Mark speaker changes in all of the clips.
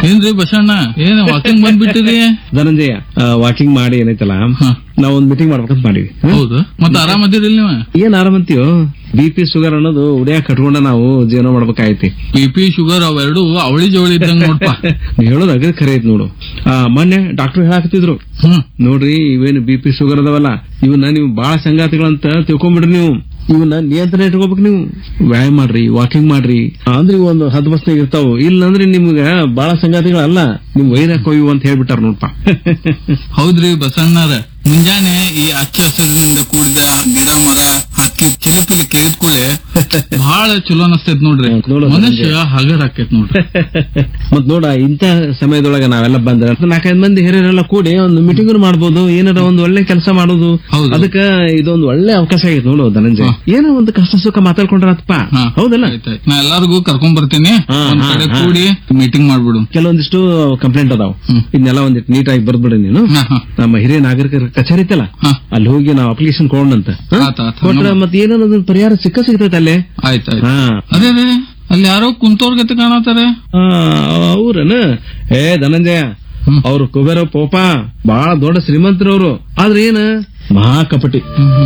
Speaker 1: ಏನ್ರಿ ಬಸಣ್ಣ ಏನ್ walking ಬಂದ್ಬಿಟ್ಟಿರಿ
Speaker 2: Dhananjaya walking ಮಾಡಿ ಏನೈತಲ್ಲ
Speaker 1: ಹ.
Speaker 2: ನಾವ್ ಒಂದ್ ಮೀಟಿಂಗ್ ಮಾಡ್ಬೇಕಂತ ಮಾಡಿವಿ ಹ?
Speaker 1: ಹೌದು ಮತ್ತ ಆರಾಮದಿರಿಲ್ ನೀವ
Speaker 2: ಏನ್ ಆರಾಮಂತೀಯೋ ಬಿ ಪಿ ಶುಗರ್ ಅನ್ನೋದು ಉಡಿಯಾಕ ಕಟ್ಕೊಂಡ ನಾವು ಜೀವನ ಮಾಡ್ಬೇಕಾಯ್ತಿ
Speaker 1: ಬಿ ಪಿ ಶುಗರ್ ಅವೆರಡು ಅವಳಿ ಜವಳಿ ಇದ್ದಂಗ ನೋಡ್ಪಾ
Speaker 2: ನೀ ಹೇಳೋದು ಅಗದಿ ಖರೆ ಐತ್ ನೋಡು ಆ, ಮೊನ್ನೆ ಡಾಕ್ಟರ್ ಹೇಳಾಕತ್ತಿದ್ರು
Speaker 1: ಹ್ಮ್
Speaker 2: ನೋಡ್ರಿ ಇವೇನು ಬಿ ಪಿ ಶುಗರ್ ಅದಾವಲ್ಲ ಇವನ್ನ ನೀವು ಬಾಳ ಸಂಗಾತಿಗಳಂತ ತಿಳ್ಕೊಂಬಿಡ್ರಿ ನೀವು ಇವನ್ನ ನಿಯಂತ್ರಣ ಇಟ್ಕೋಬೇಕು ನೀವು ವ್ಯಾಯಾಮ ಮಾಡ್ರಿ ವಾಕಿಂಗ್ ಮಾಡ್ರಿ ಅಂದ್ರೆ ಇವು ಒಂದು ಹದ್ ಬಸ್ನಾಗ ಇರ್ತಾವ ಇಲ್ಲ ಅಂದ್ರೆ ನಿಮ್ಗ ಬಾಳ ಸಂಗಾತಿಗಳಲ್ಲ ನಿಮ್ ವೈರಾಕ್ ಹೋಯ್ವು ಅಂತ ಹೇಳ್ಬಿಟ್ಟಾರ ನೋಡ್ಪ
Speaker 1: ಹೌದ್ರಿ ಬಸಣ್ಣರ ಮುಂಜಾನೆ ಈ ಹಚ್ಚ ಹಸಿರಿನಿಂದ ಕೂಡಿದ ಗಿಡ ಮರ ಹಕ್ಕಿ ಚಿಲಿಪಿಲಿ ಕೇಳಿದ್ಕೂಳೆ ಬಹಳ ಚಲೋ ಅನಸ್ತೈತ್ ನೋಡ್ರಿ
Speaker 2: ನೋಡು,
Speaker 1: ಮನುಷ್ಯ ಹಗರ್ ಆಕೇತ್ ನೋಡ್ರಿ
Speaker 2: ಮತ್ ನೋಡ ಇಂತ ಸಮಯದೊಳಗ ನಾವೆಲ್ಲ ಬಂದ್ರೆ ನಾಲ್ಕೈದು ಮಂದಿ ಹಿರಿಯರೆಲ್ಲ ಕೂಡಿ ಒಂದು ಮೀಟಿಂಗ್ ಮಾಡ್ಬೋದು ಏನಾರ ಒಂದು ಒಳ್ಳೆ ಕೆಲಸ ಮಾಡೋದು
Speaker 1: ಹೌದು.
Speaker 2: ಅದಕ್ಕ ಇದೊಂದು ಒಳ್ಳೆ ಅವಕಾಶ ಆಗೈತೆ ನೋಡು ಧನಂಜಯ
Speaker 1: ಹಾ.
Speaker 2: ಏನೋ ಒಂದು ಕಷ್ಟ ಸುಖ ಮಾತಾಡ್ಕೊಂಡ್ರಪ್ಪ
Speaker 1: ಹಾ.
Speaker 2: ಹೌದಲ್ಲ
Speaker 1: ಆಯ್ತಾಯ್ತು. ನಾ ಎಲ್ಲಾರ್ಗೂ ಕರ್ಕೊಂಡ್ ಬರ್ತೀನಿ
Speaker 2: ಹಾ,
Speaker 1: ಒಂದ್
Speaker 2: ಹಾ,
Speaker 1: ಕಡೆ
Speaker 2: ಹಾ.
Speaker 1: ಕೂಡಿ ಮೀಟಿಂಗ್ ಮಾಡ್ಬಿಡು
Speaker 2: ಕೆಲವೊಂದಿಷ್ಟು ಕಂಪ್ಲೇಂಟ್ ಅದಾವ
Speaker 1: ಹ್ಮ್.
Speaker 2: ಇದನ್ನೆಲ್ಲ ಒಂದಿಟ್ಟು ನೀಟಾಗಿ ಬರ್ದ್ಬಿಡಿ ನೀನು
Speaker 1: ಹಾ, ಹಾ.
Speaker 2: ನಮ್ಮ ಹಿರಿಯ ನಾಗರಿಕರ ಕಚೇರಿ ಐತಲ್ಲ
Speaker 1: ಹಾ.
Speaker 2: ಅಲ್ಲಿ ಹೋಗಿ ನಾವು ಅಪ್ಲಿಕೇಶನ್ ಕೊಡೋಣಂತ ಹಾ?
Speaker 1: ಆತ, ಆತ.
Speaker 2: ಕೊಟ್ರೆ
Speaker 1: ನಮ್ಮ-
Speaker 2: ಮತ್ತೆ ಏನೋ ಒಂದು ಪರಿಹಾರ ಸಿಕ್ಕ ಸಿಗ್ತೈತೆ ಅಲ್ಲೇ
Speaker 1: ಆಯ್ತಾಯ್ತು
Speaker 2: ಹಾ
Speaker 1: ಅದೇ ಅದೇ ಅಲ್ಲಿ ಯಾರೋ ಕುಂತೋರ್ ಗತೆ ಕಾಣತಾರೆ
Speaker 2: ಆ, ಅವ್ರನ ಏ ಧನಂಜಯ
Speaker 1: ಹ್ಮ್.
Speaker 2: ಅವ್ರು ಕುಬೇರ ಪೋಪ ಬಹಳ ದೊಡ್ಡ ಶ್ರೀಮಂತರವ್ರು ಆದ್ರೆ ಏನ ಮಹಾ ಕಪಟಿ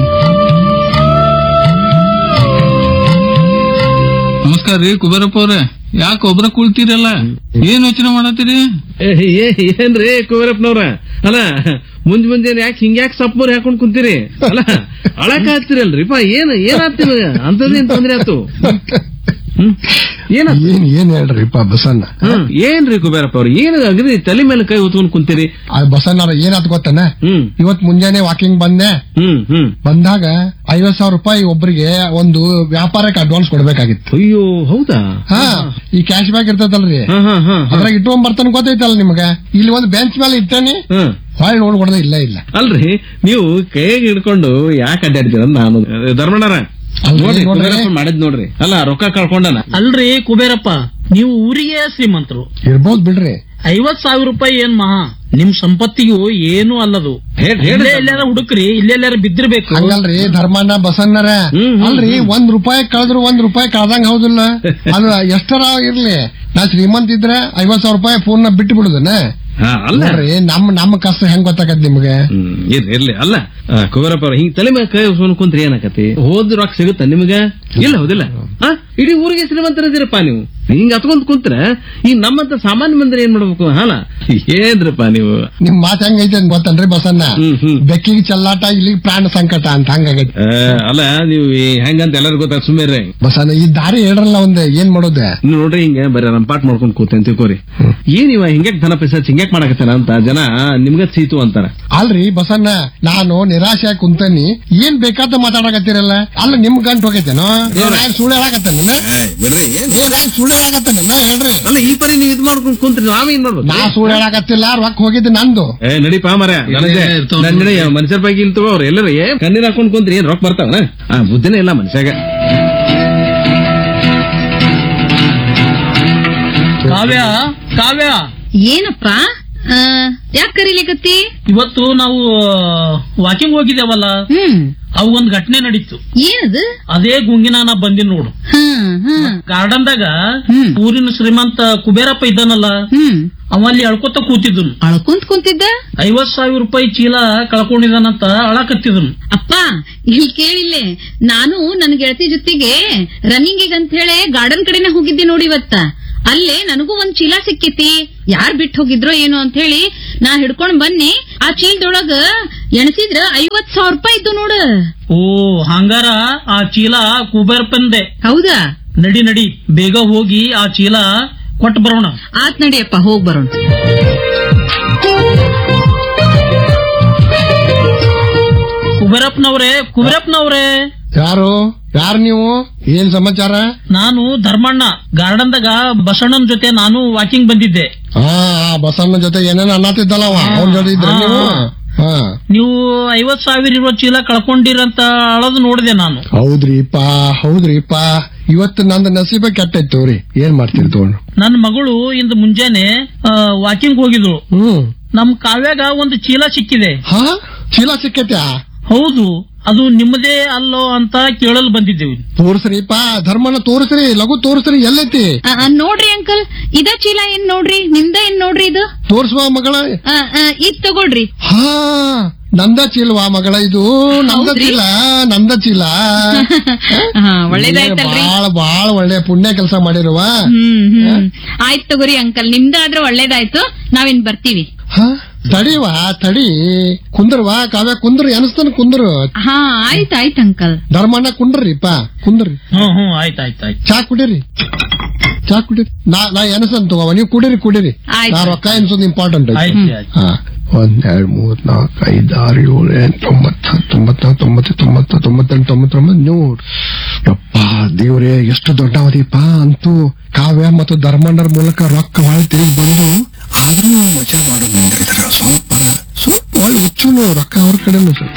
Speaker 1: ನಮಸ್ಕಾರ ರೀ ಕುಬೇರಪ್ಪ ಅವ್ರೆ ಯಾಕೆ ಒಬ್ರ ಕುಳ್ತೀರಲ್ಲ ಏನ್ ಯೋಚನೆ ಮಾಡತ್ತೀರಿ
Speaker 2: ಏ, ಏ, ಏನ್ರಿ ಕುಬೇರಪ್ಪನವ್ರ ಅಲ್ಲ ಮುಂಜ್ ಮುಂಜಾನೆ ಯಾಕೆ ಹಿಂಗ್ಯಾಕ್ ಸಪ್ಪೂರ್ ಹಾಕೊಂಡ್ ಕುಂತೀರಿ ಅಲ್ಲ ಅಳಕ ಹಚ್ತಿರಲ್ರಿಪ್ಪ ಏನ್ ಏನಾತ್ ನಿಮಗ ಅಂತದೇನ್ ತೊಂದ್ರೆ ಆತು ಹ್ಮ್ ಏನಾತ್
Speaker 3: ಏನ್ ಏನ್ ಹೇಳ್ರಿಪ್ಪ ಬಸಣ್ಣ
Speaker 2: ಹ್ಮ್ ಏನ್ರಿ ಕುಬೇರಪ್ಪ ಅವ್ರ ಏನ್ ಅಗದಿ ತಲೆ ಮೇಲೆ ಕೈ ಹೊತ್ಕೊಂಡ್ ಕುಂತೀರಿ
Speaker 3: ಆ ಬಸಣ್ಣ ಏನಾತ್ ಗೊತ್ತನ
Speaker 2: ಹ್ಮ್
Speaker 3: ಇವತ್ ಮುಂಜಾನೆ ವಾಕಿಂಗ್ ಬಂದೆ
Speaker 2: ಹ್ಮ್ ಹ್ಮ್
Speaker 3: ಬಂದಾಗ ಐವತ್ ಸಾವಿರ ರೂಪಾಯಿ ಒಬ್ಬರಿಗೆ ಒಂದು ವ್ಯಾಪಾರಕ್ಕೆ ಅಡ್ವಾನ್ಸ್ ಕೊಡ್ಬೇಕಾಗಿತ್ತು
Speaker 2: ಅಯ್ಯೋ ಹೌದಾ
Speaker 3: ಹಾ ಈ ಕ್ಯಾಶ್ ಬ್ಯಾಕ್ ಇರ್ತದಲ್ರಿ
Speaker 2: ಹಾ ಹಾ ಹಾ ಹಾ.
Speaker 3: ಅದ್ರಾಗ ಇಟ್ಕೊಂಡ್ ಬರ್ತಾನ ಗೊತ್ತೈತಲ್ಲ ನಿಮ್ಗೆ ಇಲ್ಲಿ ಒಂದು ಬೆಂಚ್ ಮೇಲೆ ಇಟ್ಟೇನಿ
Speaker 2: ಹ್ಮ್
Speaker 3: ಹೊಳ್ಳಿ ನೋಡ್ ಕೊಡೋದು ಇಲ್ಲ ಇಲ್ಲ
Speaker 2: ಅಲ್ರಿ ನೀವು ಕೈಗೆ ಹಿಡ್ಕೊಂಡು ಯಾಕೆ ಅಡ್ಡಾಡ್ತೀರ ನಾನು ಧರ್ಮಣ್ಣರ
Speaker 3: ಅಲ್ರಿ,
Speaker 2: ನೋಡ್ರಿ
Speaker 3: ನೋಡ್ರಿ.
Speaker 2: ಕುಬೇರಪ್ಪ ಮಾಡಿದ್ ನೋಡ್ರಿ ಅಲ್ಲ ರೊಕ್ಕ ಕಳ್ಕೊಂಡನ
Speaker 4: ಅಲ್ರಿ ಕುಬೇರಪ್ಪ ನೀವು ಊರಿಗೆ ಶ್ರೀಮಂತರು
Speaker 3: ಇರ್ಬೋದ್ ಬಿಡ್ರಿ
Speaker 4: ಐವತ್ ಸಾವಿರ ರೂಪಾಯಿ ಏನ್ ಮಹಾ ನಿಮ್ ಸಂಪತ್ತಿಗೂ ಏನು ಅಲ್ಲದು
Speaker 2: ಹೇಳ್- ಹೇಳ್
Speaker 4: ಇಲ್ಲೇ ಎಲ್ಲಾರ ಹುಡುಕ್ರಿ ಇಲ್ಲೆಲ್ಲಾರ ಬಿದ್ದಿರ್ಬೇಕು
Speaker 3: ಹಂಗಲ್ರಿ ಧರ್ಮಣ್ಣ ಬಸಣ್ಣರ
Speaker 2: ಹ್ಮ್, ಹ್ಮ್,
Speaker 3: ಅಲ್ರಿ ಒಂದ್ ರೂಪಾಯಿ ಕಳೆದ್ರು ಒಂದ್ ರೂಪಾಯಿ ಕಳ್ದಂಗ ಹೌದಿಲ್ಲ ಅದು ಎಷ್ಟರ ಇರ್ಲಿ ನಾ ಶ್ರೀಮಂತ ಇದ್ರೆ ಐವತ್ ಸಾವಿರ ರೂಪಾಯಿ ಫೋನ್ ನ ಬಿಟ್ಟು ಬಿಡುದನ
Speaker 2: ಹಾ, ಅಲ್ಲ
Speaker 3: ನೋಡ್ರಿ ನಮ್ ನಮ್ಮ ಕಷ್ಟ ಹೆಂಗ್ ಗೊತ್ತಾಗತ್ ನಿಮ್ಗೆ
Speaker 2: ಹ್ಮ್, ಇರ್ಲಿ ಇರ್ಲಿ ಅಲ್ಲ ಆ, ಕುಬೇರಪ್ಪ ಅವ್ರ ಹಿಂಗ್ ತಲೆ ಮೇಲೆ ಕೈ ಹೊಸ್ಕೊಂಡ್ ಕುಂತ್ರಿ ಏನಾಕತಿ ಹೋದ್ ರೊಕ್ಕ ಸಿಗುತ್ತ ನಿಮಗ ಇಲ್ಲ ಹೌದಿಲ್ಲ ಆ? ಇಡೀ ಊರಿಗೆ ಶ್ರೀಮಂತರದಿರಪ್ಪ ನೀವು ಹಿಂಗ್ ಹತ್ಕೊಂಡ್ ಕುಂತ್ರ ಈ ನಮ್ಮಂತ ಸಾಮಾನ್ಯ ಮಂದಿರ ಏನ್ ಮಾಡ್ಬೇಕು ಹಾಲ ಏನ್ರಪ್ಪ ನೀವು
Speaker 3: ನಿಮ್ ಮಾತ್ ಹೆಂಗೈತೆ ಅಂತ ಗೊತ್ತನ್ರಿ ಬಸಣ್ಣ
Speaker 2: ಹ್ಮ್, ಹ್ಮ್.
Speaker 3: ಬೆಕ್ಕಿಗೆ ಚಲ್ಲಾಟ ಇಲ್ಲಿ ಪ್ರಾಣ ಸಂಕಟ ಅಂತ ಹಂಗಾಗೈತಿ
Speaker 2: ಆ, ಅಲ್ಲ ನೀವು ಈ ಹೆಂಗಂತ ಎಲ್ಲರಿಗೂ ಗೊತ್ತಾಗ ಸುಮ್ಮನೆ
Speaker 3: ಬಸಣ್ಣ ಈ ದಾರಿ ಹೇಳ್ರಲ್ಲ ಒಂದ್ ಏನ್ ಮಾಡೋದೆ
Speaker 2: ನೀವು ನೋಡ್ರಿ ಹಿಂಗ ಬರೀ ರಂಪಾಟ್ ಮಾಡ್ಕೊಂಡ್ ಕೂತೇನ್ ತಿಳ್ಕೊರಿ ಏನ್ ಇವ ಹಿಂಗ್ಯಾಕ್ ಧನ ಪೈಸಾ ಹಿಂಗ್ಯಾಕ್ ಮಾಡಕತ್ತಾನ ಅಂತ ಜನ ನಿಮ್ಗ ಸೀತು ಅಂತಾರ
Speaker 3: ಅಲ್ರಿ ಬಸಣ್ಣ ನಾನು ನಿರಾಶೆ ಆಗಿ ಕುಂತನಿ ಏನ್ ಬೇಕಾದ ಮಾತಾಡಕತ್ತೀರಲ್ಲ ಅಲ್ಲ ನಿಮ್ ಗಂಟ್ ಹೋಗೈತೇನೋ ಏನ್ ಸುಳ್ಳು ಹೇಳಕತ್ತಾನ
Speaker 2: ಬಿಡ್ರಿ ಏನ್
Speaker 3: ಏನ್ ಸುಳ್ಳು ಹೇಳಕತ್ತಾನ ಹೇಳ್ರಿ
Speaker 2: ಅಲ್ಲ ಈ ಪರಿ ನೀವ್ ಇದ್ ಮಾಡ್ಕೊಂಡ್ ಕುಂತ್ರಿ ನಾವೇನ್ ಮಾಡ್ಬೇಕು
Speaker 3: ನಾ ಸುಳ್ಳು ಹೇಳಕತ್ತಿಲ್ಲ ರೊಕ್ಕ ಹೋಗಿದ್ದು ನಂದು
Speaker 2: ಏ ನಡಿಪಾ ಮರ
Speaker 1: ಇಲ್ಲೇ ಇರ್ತಾವ್
Speaker 2: ಮನುಷ್ಯರ ಬಗ್ಗೆ ಇಲ್ಲಿ ತಗೋ ಅವ್ರು ಎಲ್ಲರ ಏನ್ ಕಣ್ಣೀರ್ ಹಾಕೊಂಡ್ ಕುಂತ್ರಿ ಏನ್ ರೊಕ್ಕ ಬರ್ತಾವನ ಆ ಬುದ್ಧಿನೇ ಇಲ್ಲ ಮನುಷ್ಯಾಗ
Speaker 4: ಕಾವ್ಯ ಕಾವ್ಯ
Speaker 5: ಏನಪ್ಪ ಯಾಕೆ ಕರೀಲಿಕತ್ತಿ
Speaker 4: ಇವತ್ತು ನಾವು ವಾಕಿಂಗ್ ಹೋಗಿದ್ದೇವಲ್ಲ
Speaker 5: ಹ್ಮ್
Speaker 4: ಅವು ಒಂದ್ ಘಟನೆ ನಡೀತು
Speaker 5: ಏನದು
Speaker 4: ಅದೇ ಗುಂಗಿನ ನಾ ಬಂದಿನ್ ನೋಡು
Speaker 5: ಹ್ಮ್ ಹ್ಮ್
Speaker 4: ಗಾರ್ಡನ್ದಾಗ
Speaker 5: ಹ್ಮ್.
Speaker 4: ಊರಿನ ಶ್ರೀಮಂತ ಕುಬೇರಪ್ಪ ಇದ್ದಾನಲ್ಲ
Speaker 5: ಹ್ಮ್
Speaker 4: ಅವ ಅಲ್ಲಿ ಅಳ್ಕೊತ ಕೂತಿದ್ದನು
Speaker 5: ಅಳ್ಕೊಂತ ಕುಂತಿದ್ದ
Speaker 4: ಐವತ್ ಸಾವಿರ ರೂಪಾಯಿ ಚೀಲ ಕಳ್ಕೊಂಡಿದಾನಂತ ಅಳಕತ್ತಿದನು
Speaker 5: ಅಪ್ಪ ಇಲ್ಲಿ ಕೇಳಿಲ್ಲೇ ನಾನು ನನ್ನ ಗೆಳತಿ ಜೊತೆಗೆ ರನ್ನಿಂಗ್ ಅಂತ ಹೇಳಿ ಗಾರ್ಡನ್ ಕಡೆನೆ ಹೋಗಿದ್ದೆ ನೋಡಿ ಇವತ್ತ ಅಲ್ಲೇ ನನಗೂ ಒಂದ್ ಚೀಲ ಸಿಕ್ಕಿತಿ ಯಾರ್ ಬಿಟ್ಟು ಹೋಗಿದ್ರೋ ಏನೋ ಅಂತ ಹೇಳಿ ನಾ ಹಿಡ್ಕೊಂಡ್ ಬನ್ನಿ ಆ ಚೀಲದೊಳಗ ಎಣಸಿದ್ರ ಐವತ್ ಸಾವಿರ ರೂಪಾಯಿ ಇದ್ದು ನೋಡು
Speaker 4: ಓ ಹಂಗಾರ ಆ ಚೀಲ ಕುಬೇರಪ್ಪಂದೆ
Speaker 5: ಹೌದಾ
Speaker 4: ನಡಿ ನಡಿ ಬೇಗ ಹೋಗಿ ಆ ಚೀಲ ಕೊಟ್ಟು ಬರೋಣ
Speaker 5: ಆತ್ ನಡಿಯಪ್ಪ ಹೋಗ್ ಬರೋಣ
Speaker 4: ಕುಬೇರಪ್ಪನವ್ರೆ ಕುಬೇರಪ್ಪನವ್ರೆ
Speaker 3: ಯಾರು ಯಾರು ನೀವು ಏನ್ ಸಮಾಚಾರ
Speaker 4: ನಾನು ಧರ್ಮಣ್ಣ ಗಾರ್ಡನ್ದಾಗ ಬಸಣ್ಣನ ಜೊತೆ ನಾನು ವಾಕಿಂಗ್ ಬಂದಿದ್ದೆ
Speaker 3: ಹಾ ಆ ಬಸಣ್ಣ ಜೊತೆ ಏನೇನ ಅನ್ನತ್ತಿದ್ದಲ್ಲವ ಅವನ ಜೊತೆ ಇದ್ರ ನೀವು ಹಾ
Speaker 4: ನೀವು ಐವತ್ ಸಾವಿರ ಇರೋ ಚೀಲ ಕಳ್ಕೊಂಡಿರಂತ ಅಳದು ನೋಡಿದೆ ನಾನು
Speaker 3: ಹೌದ್ರಿಪ್ಪ ಹೌದ್ರಿಪ್ಪ ಇವತ್ತು ನಂದು ನಸೀಬ ಕೆಟ್ಟೈತ್ ತೋರಿ ಏನ್ ಮಾಡ್ತೀರಿ ತಗೊಂಡು
Speaker 4: ನನ್ನ ಮಗಳು ಇಂದು ಮುಂಜಾನೆ ವಾಕಿಂಗ್ ಹೋಗಿದ್ರು
Speaker 3: ಹ್ಮ್
Speaker 4: ನಮ್ ಕಾವ್ಯಾಗ ಒಂದು ಚೀಲ ಸಿಕ್ಕಿದೆ
Speaker 3: ಹಾ ಚೀಲ ಸಿಕ್ಕೈತ್ಯಾ
Speaker 4: ಹೌದು ಅದು ನಿಮ್ಮದೇ ಅಲ್ಲೋ ಅಂತ ಕೇಳಲು ಬಂದಿದ್ದೇವೆ
Speaker 3: ತೋರ್ಸ್ರಿಪ್ಪ ಧರ್ಮನ ತೋರಿಸ್ರಿ ಲಘು ತೋರಿಸ್ರಿ ಎಲ್ಲೈತಿ
Speaker 5: ಆ, ಆ, ನೋಡ್ರಿ ಅಂಕಲ್ ಇದ ಚೀಲ ಏನ್ ನೋಡ್ರಿ ನಿಮ್ದ ಏನ್ ನೋಡ್ರಿ ಇದು
Speaker 3: ತೋರ್ಸುವ ಮಗಳ
Speaker 5: ಆ, ಆ, ಇದ್ ತಗೊಳ್ರಿ
Speaker 3: ಹಾ ನಂದ ಚೀಲವಾ ಮಗಳ ಇದು ನಂದ
Speaker 5: ಹೌದ್ರಿ?
Speaker 3: ಚೀಲ ನಂದ ಚೀಲ
Speaker 5: ಹಾ ಒಳ್ಳೇದಾಯ್ತಲ್ರಿ
Speaker 3: ಬಾಳ ಬಾಳ ಒಳ್ಳೆ ಪುಣ್ಯ ಕೆಲಸ ಮಾಡಿರುವ
Speaker 5: ಹ್ಮ್ ಹ್ಮ್ ಆಯ್ತ್ ತಗೋರಿ ಅಂಕಲ್ ನಿಮ್ದಾದ್ರೆ ಒಳ್ಳೇದಾಯ್ತು ನಾವಿನ್ ಬರ್ತೀವಿ
Speaker 3: ಹಾ ತಡಿವಾ ತಡಿ ಕುಂದ್ರವಾ ಕಾವ್ಯ ಕುಂದ್ರಿ ಅನಸ್ತಾನ ಕುಂದ್ರು
Speaker 5: ಹಾ ಆಯ್ತ್ ಆಯ್ತ್ ಅಂಕಲ್
Speaker 3: ಧರ್ಮಣ್ಣ ಕುಂಡ್ರಿಪ್ಪ ಕುಂದ್ರಿ
Speaker 4: ಹ್ಮ್ ಹ್ಮ್ ಆಯ್ತು ಆಯ್ತು ಆಯ್ತು
Speaker 3: ಚಾ ಕುಡೀರಿ ಚಾ ಕುಡೀರಿ ನಾ ನಾ ಎನಸನ್ ತಗೋ ನೀವು ಕುಡೀರಿ ಕುಡೀರಿ
Speaker 5: ಆಯ್ತು.
Speaker 3: ನಾ ರೊಕ್ಕ ಎನ್ಸೋದು ಇಂಪಾರ್ಟೆಂಟ್
Speaker 4: ಆಯ್ತು ಆಯ್ತು
Speaker 3: ಹಾ ಒಂದ್ ಎರಡ್ ಮೂರ್ ನಾಲ್ಕು ಐದ್ ಆರು ಏಳು ಎಂಟು ಒಂಬತ್ತು ತೊಂಬತ್ತ ತೊಂಬತ್ತು ತೊಂಬತ್ತು ತೊಂಬತ್ತೆಂಟು ತೊಂಬತ್ತೊಂಬತ್ತು ನೂರ್ ಯಪ್ಪ ದೇವ್ರೇ ಎಷ್ಟು ದೊಡ್ಡವದಿಪ್ಪ ಅಂತೂ ಕಾವ್ಯ ಮತ್ತು ಧರ್ಮಣ್ಣರ ಮೂಲಕ ರೊಕ್ಕ ಹೊಳ ತಿರುಗಿ ಬಂದು ಆದ್ರೂ ಮಜಾ ಮಾಡೋ ಮಂದಿರ ಸ್ವಲ್ಪ ಸ್ವಲ್ಪ ಒಳ್ಳೆ ಹುಚ್ಚುನು ರೊಕ್ಕ ಅವ್ರ ಕಡೆನು ಸ್ವಲ್ಪ.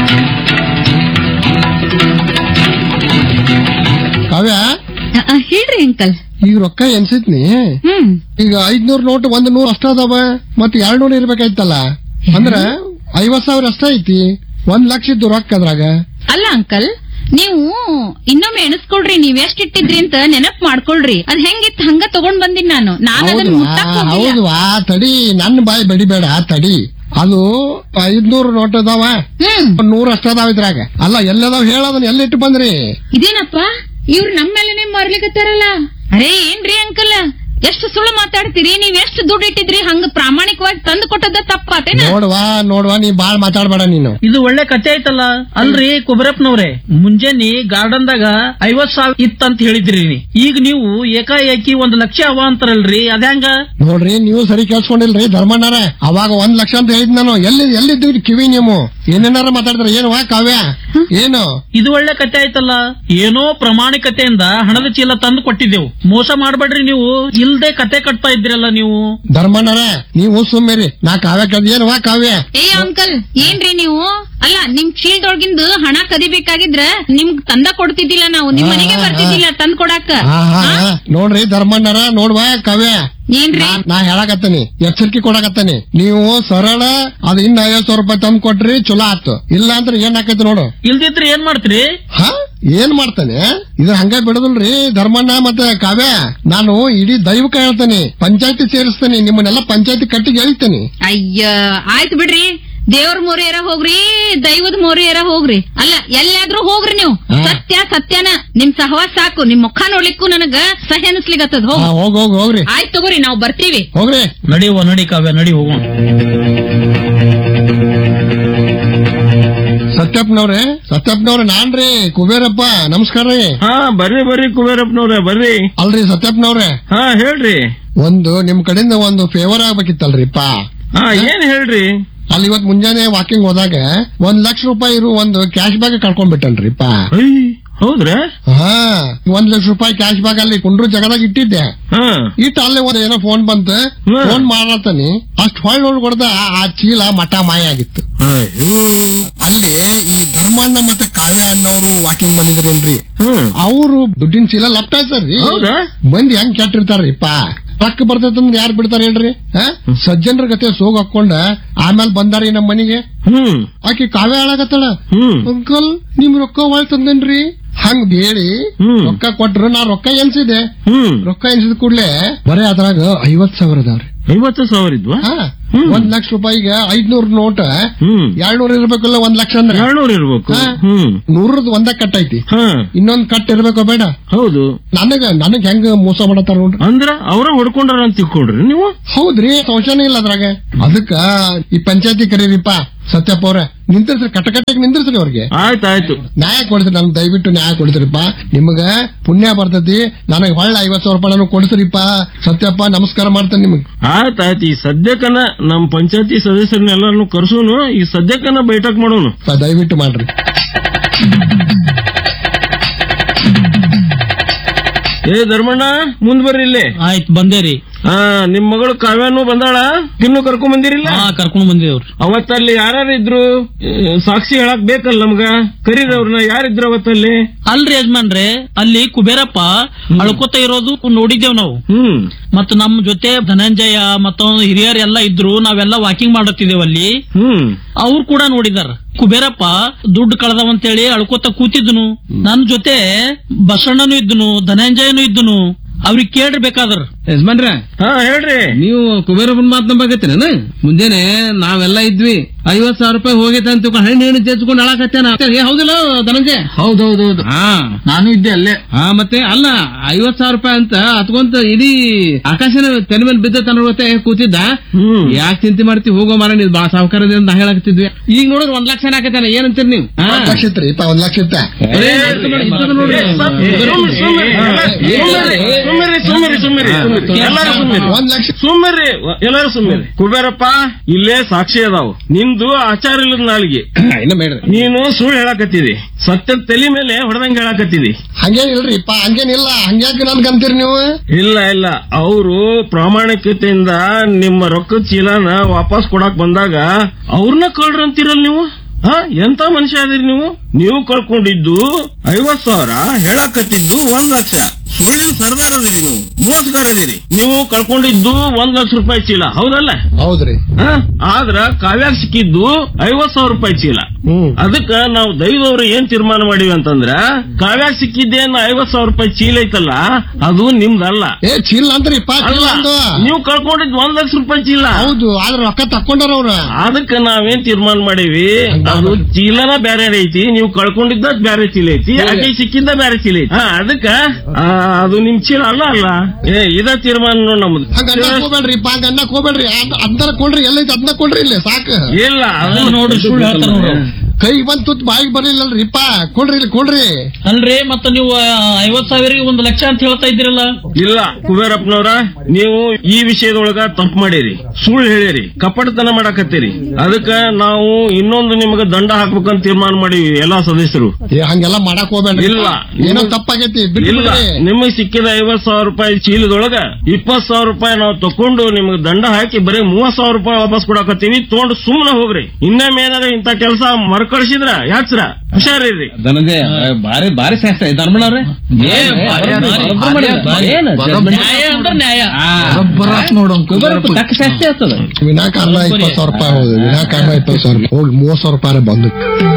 Speaker 3: ಕಾವ್ಯ
Speaker 5: ಆ, ಆ, ಹೇಳ್ರಿ ಅಂಕಲ್
Speaker 3: ಈಗ ರೊಕ್ಕ ಎನ್ಸಿತ್ನಿ
Speaker 5: ಹ್ಮ್
Speaker 3: ಈಗ ಐದ್ನೂರ್ ನೋಟ್ ಒಂದ್ ನೂರ್ ಅಷ್ಟ ಅದಾವ ಮತ್ ಎರಡ್ ನೂರ್ ಇರ್ಬೇಕಾಯ್ತಲ್ಲ ಅಂದ್ರ ಐವತ್ ಸಾವಿರ ಅಷ್ಟ ಐತಿ ಒಂದ್ ಲಕ್ಷ ಇದ್ದು ರೊಕ್ಕ ಅದ್ರಾಗ
Speaker 5: ಅಲ್ಲ ಅಂಕಲ್ ನೀವು ಇನ್ನೊಮ್ಮೆ ಎಣಿಸ್ಕೊಳ್ರಿ ನೀವ್ ಎಷ್ಟ್ ಇಟ್ಟಿದ್ರಿ ಅಂತ ನೆನಪ್ ಮಾಡ್ಕೊಳ್ರಿ ಅದ್ ಹೆಂಗಿತ್ತು ಹಂಗ ತಗೊಂಡ್ ಬಂದಿನ್ ನಾನು ನಾನು ಅದನ್ನ
Speaker 3: ಹೌದ್ವಾ
Speaker 5: ಮುಟ್ಟಕ್ ಹೋಗಿಲ್ಲ
Speaker 3: ಹೌದ್ವಾ ತಡಿ ನನ್ ಬಾಯಿ ಬಡಿಬೇಡ ತಡಿ ಅದು ಐದ್ನೂರ್ ನೋಟ್ ಅದಾವ
Speaker 5: ಹ್ಮ್
Speaker 3: ನೂರ್ ಅಷ್ಟ ಅದಾವ ಇದ್ರಾಗ ಅಲ್ಲ ಎಲ್ಲದಾವ್ ಹೇಳದನ್ನ ಎಲ್ಲಿಟ್ಟು ಬಂದ್ರಿ
Speaker 5: ಇದೇನಪ್ಪ ಇವ್ರು ನಮ್ಮ ಮೇಲೆನೆ ಮಾರ್ಲಿಕತ್ತಾರಲ್ಲ ಅರೇ ಏನ್ರಿ ಅಂಕಲ್ ಎಷ್ಟು ಸುಳ್ಳು ಮಾತಾಡ್ತೀರಿ ನೀವ್ ಎಷ್ಟು ದುಡ್ಡು ಇಟ್ಟಿದ್ರಿ ಹಂಗ ಪ್ರಾಮಾಣಿಕವಾಗಿ ತಂದು ಕೊಟ್ಟದ ತಪ್ಪಾತೇನ
Speaker 3: ನೋಡ್ವಾ ನೋಡ್ವಾ ನೀ ಬಾಳ್ ಮಾತಾಡ್ಬೇಡ ನೀನು
Speaker 4: ಇದು ಒಳ್ಳೆ ಕತೆ ಆಯ್ತಲ್ಲ ಅಲ್ರಿ ಕುಬರಪ್ಪನವ್ರೆ ಮುಂಜಾನೆ ಗಾರ್ಡನ್ದಾಗ ಐವತ್ ಸಾವಿರ ಇತ್ತಂತ ಹೇಳಿದ್ರಿ ನೀ. ಈಗ ನೀವು ಏಕಾಏಕಿ ಒಂದ್ ಲಕ್ಷ ಅವ ಅಂತಾರಲ್ರಿ ಅದ್ಯಾಂಗ
Speaker 3: ನೋಡ್ರಿ ನೀವು ಸರಿ ಕೇಳಿಸ್ಕೊಂಡಿಲ್ರಿ ಧರ್ಮಣ್ಣರ ಅವಾಗ ಒಂದ್ ಲಕ್ಷ ಅಂತ ಹೇಳಿದ್ ನಾನು ಎಲ್ಲಿ ಎಲ್ಲಿದ್ದೀರಿ ಕಿವಿ ನೀವು ಏನೇನಾರ ಮಾತಾಡಿದ್ರೆ ಏನು ವಾ ಕಾವ್ಯ ಏನು
Speaker 4: ಇದು ಒಳ್ಳೆ ಕತೆ ಆಯ್ತಲ್ಲ ಏನೋ ಪ್ರಾಮಾಣಿಕತೆಯಿಂದ ಹಣದ ಚೀಲ ತಂದು ಕೊಟ್ಟಿದ್ದೆವು ಮೋಸ ಮಾಡ್ಬೇಡ್ರಿ ನೀವು ಇಲ್ದೆ ಕತೆ ಕಟ್ತಾ ಇದ್ರಲ್ಲ ನೀವು
Speaker 3: ಧರ್ಮಣ್ಣರ ನೀವು ಸುಮ್ಮಿರಿ ನಾ ಕಾವ್ಯ ಕೇಳ್ದ ಏನು ವಾ ಕಾವ್ಯ
Speaker 5: ಏ ಅಂಕಲ್ ಏನ್ರಿ ನೀವು ಅಲ್ಲ ನಿಮ್ ಶೀಲ್ದೊಳಗಿಂದು ಹಣ ಕದಿಬೇಕಾಗಿದ್ರ ನಿಮ್ಗ್ ತಂದ ಕೊಡ್ತಿದ್ದಿಲ್ಲ ನಾವು ನಿಮ್ ಮನೆಗೆ ಬರ್ತಿದ್ದಿಲ್ಲ ತಂದ್ ಕೊಡಾಕ
Speaker 3: ಹಾ ಹಾ ಹಾ. ನೋಡ್ರಿ ಧರ್ಮಣ್ಣರ ನೋಡ್ವಾ ಕಾವ್ಯ
Speaker 5: ಏನ್ರಿ
Speaker 3: ನಾ- ನಾ ಹೇಳಕತ್ತೀನಿ ಎಚ್ಚರಿಕೆ ಕೊಡಕತ್ತೀನಿ ನೀವು ಸರಳ ಅದ್ ಇನ್ನ ಐವತ್ ಸಾವಿರ ರೂಪಾಯಿ ತಂದ್ ಕೊಟ್ರಿ ಚಲೋ ಆತು ಇಲ್ಲ ಅಂದ್ರೆ ಏನ್ ಆಕೈತಿ ನೋಡು
Speaker 4: ಇಲ್ದಿದ್ರೆ ಏನ್ ಮಾಡ್ತೀರಿ
Speaker 3: ಹ ಏನ್ ಮಾಡ್ತಾನೆ ಇದು ಹಂಗ ಬಿಡದಲ್ರಿ ಧರ್ಮಣ್ಣ ಮತ್ತೆ ಕಾವ್ಯ ನಾನು ಇಡೀ ದೈವಕ ಹೇಳ್ತೇನೆ ಪಂಚಾಯತಿ ಸೇರಿಸ್ತೇನೆ ನಿಮ್ಮನ್ನೆಲ್ಲ ಪಂಚಾಯತಿ ಕಟ್ಟಿಗೆ ಹೇಳ್ತೇನೆ
Speaker 5: ಅಯ್ಯ ಆಯ್ತು ಬಿಡ್ರಿ ದೇವ್ರ ಮೋರಿಯರ ಹೋಗ್ರಿ ದೈವದ ಮೋರಿಯರ ಹೋಗ್ರಿ ಅಲ್ಲ ಎಲ್ಲಾದ್ರೂ ಹೋಗ್ರಿ ನೀವು
Speaker 3: ಹಾ.
Speaker 5: ಸತ್ಯ ಸತ್ಯನ ನಿಮ್ ಸಹವಾಸ ಸಾಕು ನಿಮ್ ಮುಖ ನೋಡ್ಲಿಕ್ಕೂ ನನಗ ಸಹಿ ಅನಿಸ್ಲಿಗತ್ತದ ಹೋಗ್
Speaker 3: ಹೋಗ್ ಹೋಗ್ ಹೋಗ್ರಿ
Speaker 5: ಆಯ್ತು ತಗೋರಿ ನಾವ್ ಬರ್ತೀವಿ
Speaker 3: ಹೋಗ್ರಿ
Speaker 4: ನಡಿಯುವ ನಡಿ ಕಾವ್ಯ ನಡಿ ಹೋಗೋಣ
Speaker 3: ಸತ್ಯಪ್ಪನವ್ರೆ ಸತ್ಯಪ್ಪನವ್ರೆ ನಾನ್ರಿ ಕುಬೇರಪ್ಪ ನಮಸ್ಕಾರ ರೀ
Speaker 2: ಹಾ ಬರ್ರಿ ಬರ್ರಿ ಕುಬೇರಪ್ಪನವ್ರ ಬರ್ರಿ
Speaker 3: ಅಲ್ರಿ ಸತ್ಯಪ್ಪನವ್ರೆ
Speaker 2: ಹಾ ಹೇಳ್ರಿ
Speaker 3: ಒಂದು ನಿಮ್ ಕಡೆಯಿಂದ ಒಂದು ಫೇವರ್ ಆಗ್ಬೇಕಿತ್ತಲ್ರಿಪ್ಪ
Speaker 2: ಹಾ ಏನ್ ಹೇಳ್ರಿ
Speaker 3: ಅಲ್ಲಿ ಇವತ್ ಮುಂಜಾನೆ ವಾಕಿಂಗ್ ಹೋದಾಗ ಒಂದ್ ಲಕ್ಷ ರೂಪಾಯಿ ಇರು ಒಂದು ಕ್ಯಾಶ್ ಬ್ಯಾಗ್ ಕಳ್ಕೊಂಡ್ಬಿಟ್ಟನ್ರಿಪ್ಪ
Speaker 2: ಐ ಹೌದ್ರಾ
Speaker 3: ಹಾ ಒಂದ್ ಲಕ್ಷ ರೂಪಾಯಿ ಕ್ಯಾಶ್ ಬ್ಯಾಗ್ ಅಲ್ಲಿ ಕುಂಡ್ರು ಜಗದಾಗ ಇಟ್ಟಿದ್ದೆ
Speaker 2: ಹಾ
Speaker 3: ಇಟ್ಟು ಅಲ್ಲೇ ಒಂದ್ ಏನೋ ಫೋನ್ ಬಂತು
Speaker 2: ಹ್ಮ್.
Speaker 3: ಫೋನ್ ಮಾಡತಾನಿ ಅಷ್ಟ್ ಹೊಳ್ ನೋಡಿ ಕೊಡ್ದ ಆ ಚೀಲ ಮಠ ಮಾಯ ಆಗಿತ್ತು
Speaker 2: ಅಯ್ಯೋ.
Speaker 3: ಅಲ್ಲಿ ಈ ಧರ್ಮಣ್ಣ ಮತ್ತೆ ಕಾವ್ಯ ಅನ್ನೋರು ವಾಕಿಂಗ್ ಬಂದಿದ್ರೇನ್ರಿ
Speaker 2: ಹ್ಮ್
Speaker 3: ಅವರು ದುಡ್ಡಿನ ಚೀಲ ಲಪ್ಟ ಆಯ್ತಾರ್ರಿ
Speaker 2: ಹೌದಾ
Speaker 3: ಮಂದಿ ಹೆಂಗ್ ಕೆಟ್ಟಿರ್ತಾರ್ರಿಪ್ಪ ರೊಕ್ಕ ಬರ್ತೈತಂದ್ರೆ ಯಾರು ಬಿಡ್ತಾರ ಹೇಳ್ರಿ ಆ? ಸಜ್ಜನ್ರ ಗತೆ ಸೋಗ್ ಹಾಕೊಂಡ ಆಮೇಲೆ ಬಂದಾರಿ ನಮ್ ಮನಿಗೆ
Speaker 2: ಹ್ಮ್
Speaker 3: ಆಕಿ ಕಾವ್ಯ ಹಾಳಾಗತ್ತಳ
Speaker 2: ಹ್ಮ್
Speaker 3: ಅಂಕಲ್ ನಿಮ್ ರೊಕ್ಕ ಒಳ್ ತಂದೇನ್ರಿ ಹಂಗ್ ಹೇಳಿ
Speaker 2: ಹ್ಮ್.
Speaker 3: ರೊಕ್ಕ ಕೊಟ್ರು ನಾ ರೊಕ್ಕ ಎನ್ಸಿದೆ
Speaker 2: ಹ್ಮ್
Speaker 3: ರೊಕ್ಕ ಎನ್ಸಿದ ಕೂಡ್ಲೆ ಬರೇ ಅದ್ರಾಗ ಐವತ್ ಸಾವಿರ ಅದಾವ್ರಿ
Speaker 2: ಐವತ್ತು ಸಾವಿರ ಇದ್ವಾ
Speaker 3: ಹಾ
Speaker 2: ಹ್ಮ್.
Speaker 3: ಒಂದ್ ಲಕ್ಷ ರೂಪಾಯಿಗೆ ಐದ್ನೂರ್ ನೋಟ್
Speaker 2: ಹ್ಮ್
Speaker 3: ಎರಡ್ನೂರ್ ಇರ್ಬೇಕಲ್ಲ ಒಂದ್ ಲಕ್ಷ ಅಂದ್ರೆ
Speaker 2: ಎರಡ್ನೂರ್ ಇರ್ಬೇಕು
Speaker 3: ಹಾ.
Speaker 2: ಹ್ಮ್
Speaker 3: ನೂರದ್ ಒಂದ ಕಟ್ ಐತಿ
Speaker 2: ಹಾ
Speaker 3: ಇನ್ನೊಂದ್ ಕಟ್ ಇರ್ಬೇಕೋ ಬೇಡ
Speaker 2: ಹೌದು
Speaker 3: ನನಗ ನನಗ್ ಹೆಂಗ್ ಮೋಸ ಮಾಡತ್ತಾರ ನೋಡ್ರಿ
Speaker 2: ಅಂದ್ರ ಅವ್ರ ಹೊಡ್ಕೊಂಡಾರ ಅಂತ ತಿಳ್ಕೊಂಡ್ರಿ ನೀವು
Speaker 3: ಹೌದ್ರಿ ಸಂಶಯನೇ ಇಲ್ಲ ಅದ್ರಾಗ ಅದಕ್ಕ ಈ ಪಂಚಾಯತಿ ಕರೀರಿಪ್ಪ ಸತ್ಯಪ್ಪ ಅವ್ರ ನಿಂತಿರ್ಸ್ರಿ ಕಟಕಟಕ್ಕೆ ನಿಂತಿರ್ಸ್ರಿ ಅವ್ರಿಗೆ
Speaker 2: ಆಯ್ತಾಯ್ತು
Speaker 3: ನ್ಯಾಯ ಕೊಡ್ತೀರಿ ನನ್ಗೆ ದಯವಿಟ್ಟು ನ್ಯಾಯ ಕೊಡ್ತೀರಿಪ್ಪ ನಿಮಗ ಪುಣ್ಯ ಬರ್ತೈತಿ ನನಗೆ ಹೊಳ್ಳ ಐವತ್ ಸಾವಿರ ರೂಪಾಯಿ ಕೊಡ್ತೀರಿಪ್ಪ ಸತ್ಯಪ್ಪ ನಮಸ್ಕಾರ ಮಾಡ್ತೇನೆ ನಿಮಗ್
Speaker 2: ಆಯ್ತಾಯ್ತು ಈ ಸದ್ಯಕ್ಕನ ನಮ್ ಪಂಚಾಯತಿ ಸದಸ್ಯರನ್ನೆಲ್ಲಾನು ಕರ್ಸೋನು ಈ ಸದ್ಯಕ್ಕನ ಬೈಠಕ್ ಮಾಡೋನು
Speaker 3: ಪ- ದಯವಿಟ್ಟು ಮಾಡ್ರಿ
Speaker 2: ಏ ಧರ್ಮಣ್ಣ ಮುಂದ್ ಬರ್ರಿ ಇಲ್ಲಿ
Speaker 4: ಆಯ್ತು ಬಂದೇರಿ
Speaker 2: ಆ ನಿಮ್ ಮಗಳು ಕಾವ್ಯಾನು ಬಂದಾಳ ಇನ್ನು ಕರ್ಕೊಂಡ್ ಬಂದಿರಿಲ್ಲ
Speaker 4: ಹಾ ಕರ್ಕೊಂಡ್ ಬಂದಿವ್ರಿ
Speaker 2: ಅವತ್ತಲ್ಲಿ ಯಾರ್ಯಾರು ಇದ್ರು ಏ, ಸಾಕ್ಷಿ ಹೇಳಕ್ ಬೇಕಲ್ಲ ನಮ್ಗ ಕರೀರಿ ಅವ್ರನ್ನ ಯಾರಿದ್ರು ಅವತ್ತಲ್ಲಿ
Speaker 4: ಅಲ್ರಿ ಯಜಮಾನ್ರೆ ಅಲ್ಲಿ ಕುಬೇರಪ್ಪ ಅಳ್ಕೊತ ಇರೋದು ನೋಡಿದ್ದೇವ್ ನಾವು
Speaker 2: ಹ್ಮ್
Speaker 4: ಮತ್ತ ನಮ್ ಜೊತೆ ಧನಂಜಯ ಮತ್ತ ಹಿರಿಯರ್ ಎಲ್ಲ ಇದ್ರು ನಾವೆಲ್ಲ ವಾಕಿಂಗ್ ಮಾಡತ್ತಿದ್ದೇವ್ ಅಲ್ಲಿ
Speaker 2: ಹ್ಮ್
Speaker 4: ಅವ್ರು ಕೂಡ ನೋಡಿದಾರ ಕುಬೇರಪ್ಪ ದುಡ್ಡು ಕಳ್ದವಂತೇಳಿ ಅಳ್ಕೋತ ಕೂತಿದ್ನು ನನ್ ಜೊತೆ ಬಸಣ್ಣನು ಇದ್ನು ಧನಂಜಯನು ಇದ್ನು ಅವ್ರಿಗೆ ಕೇಳ್ರಿ ಬೇಕಾದ್ರ
Speaker 2: ಯಜಮಾನ್ರ ಹಾ ಹೇಳ್ರಿ ನೀವು ಕುಬೇರಪ್ಪನ ಮಾತ್ ನಂಬಾಕತ್ತೀರೇನ ಮುಂಜಾನೆ ನಾವೆಲ್ಲ ಇದ್ವಿ ಐವತ್ ಸಾವಿರ ರೂಪಾಯಿ ಹೋಗೈತೆ ಅಂತ ತಿಳ್ಕೊಂಡು ಹಣ್ಣು ಹಣ್ಣು ಜಜ್ಕೊಂಡು ಅಳಾಕತ್ತೇನ ಏ ಹೌದಿಲ್ಲ ಧನಂಜಯ
Speaker 1: ಹೌದೌದೌದು
Speaker 2: ಹಾ
Speaker 1: ನಾನು ಇದ್ದೆ ಅಲ್ಲೇ
Speaker 2: ಹಾ ಮತ್ತೆ ಅಲ್ಲ ಐವತ್ ಸಾವಿರ ರೂಪಾಯಿ ಅಂತ ಹತ್ಕೊಂತ ಇಡೀ ಆಕಾಶನ ತೆನೆ ಮೇಲೆ ಬಿದ್ದ ತನ್ನ ಜೊತೆ ಕೂತಿದ್ದ ಯಾಕೆ ಚಿಂತೆ ಮಾಡ್ತಿ ಹೋಗೋ ಮಾರ ನೀವು ಬಾ ಸಾವುಕಾರದಿಂದ ನಾ ಹೇಳಕತ್ತಿದ್ವಿ ಈಗ ನೋಡಿದ್ರೆ ಒಂದ್ ಲಕ್ಷ ಹಾಕತ್ತಾನೆ ಏನಂತೀರಿ ನೀವು ಹಾ.
Speaker 3: ಒಂದ್ ಲಕ್ಷ ಇತ್ರಿ ಇಪ್ಪ ಒಂದ್ ಲಕ್ಷ ಇತ್ತ
Speaker 2: ಏ, ಇರ್ತದ ನೋಡಿ, ಇರ್ತದ ನೋಡಿ.
Speaker 6: ಸುಮ್ಮಿರಿ ಸುಮ್ಮಿರಿ ಸುಮ್ಮಿರಿ ಎಲ್ಲಾರು ಸುಮ್ಮಿರಿ
Speaker 3: ಒಂದ್ ಲಕ್ಷ
Speaker 6: ಸುಮ್ಮಿರಿ ಎಲ್ಲಾರು ಸುಮ್ಮಿರಿ ಕುಬೇರಪ್ಪ ಇಲ್ಲೇ ಸಾಕ್ಷಿ ಅದಾವು ನಿಂದು ಆಚಾರ ಇಲ್ಲದ ನಾಳಿಗೆ
Speaker 2: ಇನ್ನ ಬೇಡ್ರಿ
Speaker 6: ನೀನು ಸುಳ್ಳು ಹೇಳಾಕತ್ತಿದಿ ಸತ್ಯ ತಲೆ ಮೇಲೆ ಹೊಡೆದಂಗ ಹೇಳಾಕತ್ತಿದಿ
Speaker 3: ಹಂಗೇನಿಲ್ರಿ ಇಪ್ಪ ಹಂಗೇನಿಲ್ಲ ಹಂಗ್ಯಾಕೆ ನನ್ಗಂತೀರಿ ನೀವು
Speaker 6: ಇಲ್ಲ ಇಲ್ಲ ಅವರು ಪ್ರಾಮಾಣಿಕತೆಯಿಂದ ನಿಮ್ಮ ರೊಕ್ಕದ ಚೀಲನ ವಾಪಸ್ ಕೊಡಾಕ್ ಬಂದಾಗ ಅವ್ರನ್ನ ಕಳ್ರ ಅಂತೀರಲ್ ನೀವು ಹಾ ಎಂತ ಮನುಷ್ಯ ಅದೀರಿ ನೀವು ನೀವು ಕಳ್ಕೊಂಡಿದ್ದು ಐವತ್ ಸಾವಿರ ಹೇಳಾಕತ್ತಿದ್ದು ಒಂದ್ ಲಕ್ಷ ಸುಳ್ಳಿನ ಸರ್ದಾರ್ ಅದೀರಿ ನೀವು ಮೋಸಗಾರ ಅದೀರಿ ನೀವು ಕಳ್ಕೊಂಡಿದ್ದು ಒಂದ್ ಲಕ್ಷ ರೂಪಾಯಿ ಚೀಲ ಹೌದಲ್ಲ
Speaker 3: ಹೌದ್ರಿ
Speaker 6: ಹಾ? ಆದ್ರ ಕಾವ್ಯಾಗ ಸಿಕ್ಕಿದ್ದು ಐವತ್ ಸಾವಿರ ರೂಪಾಯಿ ಚೀಲ
Speaker 3: ಹ್ಮ್
Speaker 6: ಅದಕ್ಕ ನಾವು ದೈವದವ್ರು ಏನ್ ತೀರ್ಮಾನ ಮಾಡಿವಿ ಅಂತಂದ್ರ ಕಾವ್ಯಾಗ ಸಿಕ್ಕಿದ್ದೇನ್ ಐವತ್ ಸಾವಿರ ರೂಪಾಯಿ ಚೀಲ ಐತಲ್ಲ ಅದು ನಿಮ್ದಲ್ಲ
Speaker 3: ಏ ಚೀಲ ಅಂದ್ರಿ ಇಪ್ಪ ಚೀಲ
Speaker 6: ಅಲ್ಲ
Speaker 3: ಅಂದು
Speaker 6: ನೀವು ಕಳ್ಕೊಂಡಿದ್ ಒಂದ್ ಲಕ್ಷ ರೂಪಾಯಿ ಚೀಲ
Speaker 3: ಹೌದು ಆದ್ರ ರೊಕ್ಕ ತಕ್ಕೊಂಡಾರ ಅವ್ರ
Speaker 6: ಅದಕ್ಕ ನಾವೇನ್ ತೀರ್ಮಾನ ಮಾಡೀವಿ ಅದು ಚೀಲನ ಬೇರೆ ಐತಿ ನೀವು ಕಳ್ಕೊಂಡಿದ್ದ ಬೇರೆ ಚೀಲ ಐತಿ ಆಕೆ ಸಿಕ್ಕಿದ್ದ ಬೇರೆ ಚೀಲ ಐತಿ ಹಾ ಅದಕ್ಕ ಆ, ಅದು ನಿಮ್ ಚೀಲ ಅಲ್ಲ ಅಲ್ಲ ಏ ಇದ ತೀರ್ಮಾನ ನೋಡ್ ನಮ್ದು
Speaker 3: ಹಂಗ ಅನ್ನಕ್ ಹೋಗ್ಬೇಡ್ರಿ ಇಪ್ಪ ಹಂಗ ಅನ್ನಕ್ ಹೋಗ್ಬೇಡ್ರಿ ಅದನ್ನ ಕೊಡ್ರಿ ಎಲ್ಲೈತಿ ಅದನ್ನ ಕೊಡ್ರಿ ಇಲ್ಲಿ ಸಾಕು
Speaker 6: ಇಲ್ಲ ಅದು
Speaker 4: ನೋಡ್ರಿ ಸುಳ್ಳು ಹೇಳ್ತಾರ ನೋಡ್ರಿ ಅವ್ರು.
Speaker 3: ಕೈ ಬಂದ್ ತುತ್ ಬಾಯಿಗೆ ಬರ್ಲಿಲ್ಲಲ್ರಿ ಇಪ್ಪ ಕೊಡ್ರಿ ಇಲ್ಲಿ ಕೊಡ್ರಿ
Speaker 4: ಅಲ್ರಿ ಮತ್ತ ನೀವು ಐವತ್ ಸಾವಿರ ಒಂದ್ ಲಕ್ಷ ಅಂತ ಹೇಳ್ತಾ ಇದ್ದೀರಲ್ಲ
Speaker 6: ಇಲ್ಲ ಕುಬೇರಪ್ಪನವ್ರ ನೀವು ಈ ವಿಷಯದೊಳಗ ತಪ್ಪು ಮಾಡಿರಿ ಸುಳ್ಳು ಹೇಳಿರಿ ಕಪಟತನ ಮಾಡಾಕತ್ತೀರಿ ಅದಕ್ಕ ನಾವು ಇನ್ನೊಂದು ನಿಮ್ಗೆ ದಂಡ ಹಾಕ್ಬೇಕಂತ ತೀರ್ಮಾನ ಮಾಡಿವಿ ಎಲ್ಲಾ ಸದಸ್ಯರು
Speaker 3: ಏ ಹಂಗೆಲ್ಲ ಮಾಡಕ್ ಹೋಗ್ಬೇಡ್ರಿ
Speaker 6: ಇಲ್ಲ.
Speaker 3: ಏನೋ ತಪ್ಪಾಗೈತಿ
Speaker 6: ಇಲ್ಲ
Speaker 3: ಬಿಡ್ರಿ
Speaker 6: ನಿಮಗೆ ಸಿಕ್ಕಿದ ಐವತ್ ಸಾವಿರ ರೂಪಾಯಿ ಚೀಲದೊಳಗ ಇಪ್ಪತ್ ಸಾವಿರ ರೂಪಾಯಿ ನಾವು ತಕೊಂಡು ನಿಮ್ಗೆ ದಂಡ ಹಾಕಿ ಬರೀ ಮೂವತ್ ಸಾವಿರ ರೂಪಾಯಿ ವಾಪಸ್ ಕೊಡಾಕತ್ತೀವಿ ತಗೊಂಡು ಸುಮ್ಮನೆ ಹೋಗ್ರಿ ಇನ್ನೊಮ್ಮೆ ಏನಾರ ಇಂತ ಕೆಲಸ ಮರ್ಕಳಿಸಿದ್ರ ಯಾಚ್ರ ಹುಷಾರಿರ್ರಿ
Speaker 2: ಧನಂಜಯ ಬಾರಿ ಬಾರಿ ಶಾಸ್ತ್ರ ಧರ್ಮಣ್ಣವ್ರೆ
Speaker 4: ನ್ಯಾಯ ಅಂದ್ರೆ ನ್ಯಾಯ
Speaker 1: ಬರಾಕ್ ನೋಡೋನ್
Speaker 2: ತಕ್ಕ ಶಾಸ್ತಿ ಆಗ್ತದ
Speaker 3: ವಿನಾಕಾರಣ ಇಪ್ಪತ್ತು ಸಾವಿರ ರೂಪಾಯಿ ಹೌದು ವಿನಾಕಾರಣ ಇಪ್ಪತ್ತು ಸಾವಿರ ರೂಪಾಯಿ ಹೋಗಿ ಮೂವತ್ ಸಾವಿರ ರೂಪಾಯಿ ಬಂದು